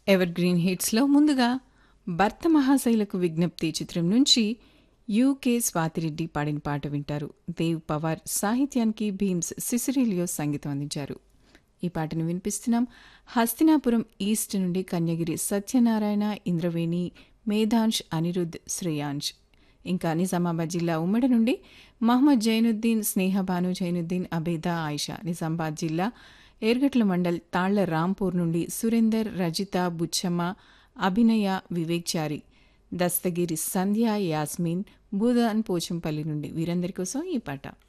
ever green హిట్స్లో ముందుగా భర్త మహాశైలకు విజ్ఞప్తి చిత్రం నుంచి యూకే స్వాతిరెడ్డి పాడిన పాట వింటారు దేవ్ పవార్ సాహిత్యానికి భీమ్స్ సిసిరిలియో సంగీతం అందించారు ఈ పాటను వినిపిస్తున్నాం హస్తినాపురం ఈస్ట్ నుండి కన్యగిరి సత్యనారాయణ ఇంద్రవేణి మేధాంష్ అనిరుద్ శ్రేయాంష్ ఇంకా నిజామాబాద్ జిల్లా ఉమ్మడి నుండి మహమ్మద్ జైనుద్దీన్ స్నేహబాను జైనుద్దీన్ అబేదా ఆయిషా నిజామాబాద్ జిల్లా ఏర్గట్ల మండల్ తాళ్ల రాంపూర్ నుండి సురేందర్ రజిత బుచ్చమ్మ అభినయ వివేక్చారి దస్తగిరి సంధ్య యాస్మిన్ బూదాన్ పోచంపల్లి నుండి వీరందరి కోసం ఈ పాట